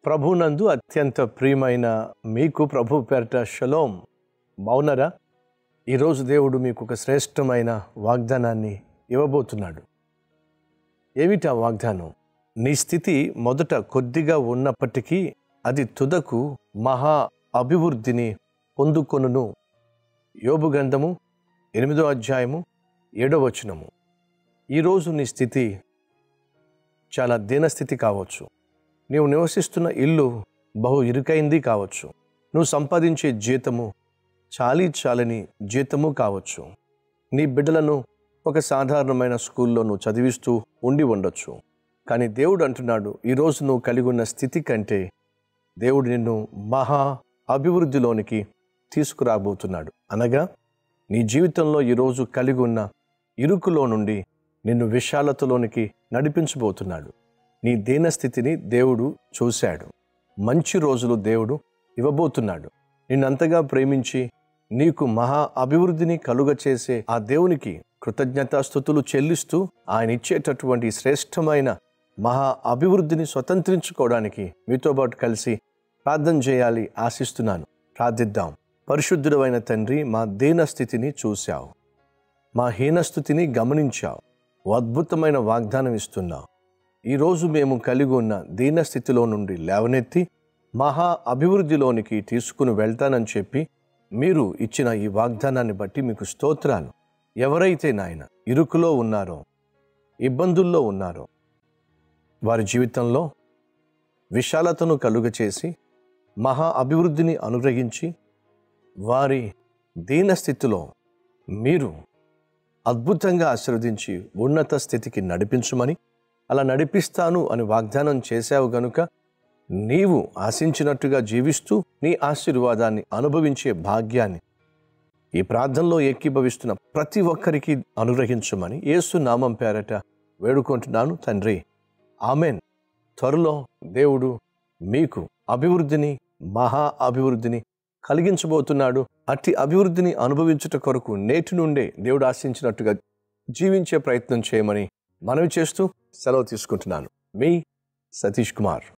ప్రభునందు అత్యంత ప్రియమైన మీకు ప్రభు పేరట షలోం బావున్నారా ఈరోజు దేవుడు మీకు ఒక శ్రేష్టమైన వాగ్దానాన్ని ఇవ్వబోతున్నాడు ఏమిటా వాగ్దానం నీ స్థితి మొదట కొద్దిగా ఉన్నప్పటికీ అది తుదకు మహా అభివృద్ధిని పొందుకొనును యోబు గ్రంథము ఎనిమిదో అధ్యాయము ఏడో వచనము ఈరోజు నీ స్థితి చాలా దీనస్థితి కావచ్చు నీవు నివసిస్తున్న ఇల్లు బహు ఇరుకైంది కావచ్చు నువ్వు సంపాదించే జీతము చాలీ చాలని జీతము కావచ్చు నీ బిడ్డలను ఒక సాధారణమైన స్కూల్లో నువ్వు చదివిస్తూ ఉండి ఉండొచ్చు కానీ దేవుడు అంటున్నాడు ఈరోజు నువ్వు కలిగి ఉన్న స్థితి కంటే దేవుడు నిన్ను మహా అభివృద్ధిలోనికి తీసుకురాబోతున్నాడు అనగా నీ జీవితంలో ఈరోజు కలిగి ఉన్న ఇరుకులో నుండి నిన్ను విశాలతలోనికి నడిపించబోతున్నాడు నీ దీనస్థితిని దేవుడు చూశాడు మంచి రోజులు దేవుడు ఇవ్వబోతున్నాడు నిన్నంతగా ప్రేమించి నీకు మహా అభివృద్ధిని కలుగ చేసే ఆ దేవునికి కృతజ్ఞతాస్థుతులు చెల్లిస్తూ ఆయన ఇచ్చేటటువంటి శ్రేష్టమైన మహా అభివృద్ధిని స్వతంత్రించుకోవడానికి మీతో పాటు కలిసి ప్రార్థన చేయాలి ఆశిస్తున్నాను ప్రార్థిద్దాం పరిశుద్ధుడమైన తండ్రి మా దీనస్థితిని చూశావు మా హీనస్థితిని గమనించావు ఓ అద్భుతమైన వాగ్దానం ఇస్తున్నావు ఈరోజు మేము కలిగి ఉన్న దీనస్థితిలో నుండి లేవనెత్తి మహా అభివృద్ధిలోనికి తీసుకుని వెళ్తానని చెప్పి మీరు ఇచ్చిన ఈ వాగ్దానాన్ని బట్టి మీకు స్తోత్రాలు ఎవరైతే నాయన ఇరుకులో ఉన్నారో ఇబ్బందుల్లో ఉన్నారో వారి జీవితంలో విశాలతను కలుగచేసి మహా అభివృద్ధిని అనుగ్రహించి వారి దీనస్థితిలో మీరు అద్భుతంగా ఆశీర్వదించి ఉన్నత స్థితికి నడిపించమని అలా నడిపిస్తాను అని వాగ్దానం చేశావు గనుక నీవు ఆశించినట్టుగా జీవిస్తూ నీ ఆశీర్వాదాన్ని అనుభవించే భాగ్యాన్ని ఈ ప్రార్థనలో ఏకీభవిస్తున్న ప్రతి ఒక్కరికి అనుగ్రహించమని యేసు నామం పేరట వేడుకుంటున్నాను తండ్రి ఆమెన్ త్వరలో దేవుడు మీకు అభివృద్ధిని మహా అభివృద్ధిని కలిగించబోతున్నాడు అట్టి అభివృద్ధిని అనుభవించుట కొరకు నేటి నుండే దేవుడు ఆశించినట్టుగా జీవించే ప్రయత్నం చేయమని మనవి చేస్తూ సెలవు తీసుకుంటున్నాను మీ సతీష్ కుమార్